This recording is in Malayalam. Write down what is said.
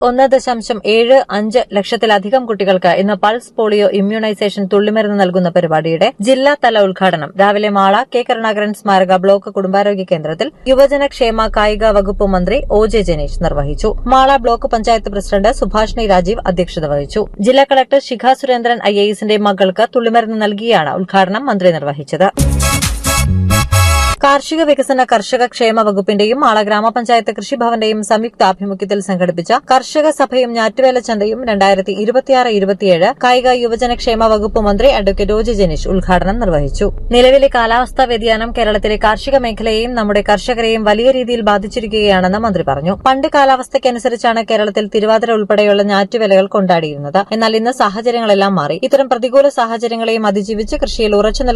ഒന്ന് ദശാംശം ഏഴ് അഞ്ച് ലക്ഷത്തിലധികം കുട്ടികൾക്ക് ഇന്ന് പൾസ് പോളിയോ ഇമ്മ്യൂണൈസേഷൻ തുള്ളിമരുന്ന് നൽകുന്ന പരിപാടിയുടെ ജില്ലാതല ഉദ്ഘാടനം രാവിലെ മാള കെ കരുണാകരൻ സ്മാരക ബ്ലോക്ക് കുടുംബാരോഗ്യ കേന്ദ്രത്തിൽ യുവജനക്ഷേമ കായിക വകുപ്പ് മന്ത്രി ഒ ജെ ജനീഷ് നിർവഹിച്ചു മാള ബ്ലോക്ക് പഞ്ചായത്ത് പ്രസിഡന്റ് സുഭാഷിണി രാജീവ് അധ്യക്ഷത വഹിച്ചു ജില്ലാ കളക്ടർ ശിഖ സുരേന്ദ്രൻ ഐ എസിന്റെ മകൾക്ക് തുള്ളിമരുന്ന് നൽകിയാണ് ഉദ്ഘാടനം മന്ത്രി നിർവഹിച്ചത് കാർഷിക വികസന കർഷക ക്ഷേമ വകുപ്പിന്റെയും മാള ഗ്രാമപഞ്ചായത്ത് കൃഷിഭവന്റെയും സംയുക്ത ആഭിമുഖ്യത്തിൽ സംഘടിപ്പിച്ച കർഷക സഭയും ഞാറ്റുവേല ചന്തയും രണ്ടായിരത്തി ഇരുപത്തിയാറ് ഇരുപത്തിയേഴ് കായിക യുവജനക്ഷേമ വകുപ്പ് മന്ത്രി അഡ്വക്കേറ്റ് ഒ ജെ ജനീഷ് ഉദ്ഘാടനം നിർവഹിച്ചു നിലവിലെ കാലാവസ്ഥാ വ്യതിയാനം കേരളത്തിലെ കാർഷിക മേഖലയെയും നമ്മുടെ കർഷകരെയും വലിയ രീതിയിൽ ബാധിച്ചിരിക്കുകയാണെന്ന് മന്ത്രി പറഞ്ഞു പണ്ട് കാലാവസ്ഥയ്ക്കനുസരിച്ചാണ് കേരളത്തിൽ തിരുവാതിര ഉൾപ്പെടെയുള്ള ഞാറ്റുവേലകൾ കൊണ്ടാടിയിരുന്നത് എന്നാൽ ഇന്ന് സാഹചര്യങ്ങളെല്ലാം മാറി ഇത്തരം പ്രതികൂല സാഹചര്യങ്ങളെയും അതിജീവിച്ച് കൃഷിയിൽ ഉറച്ചു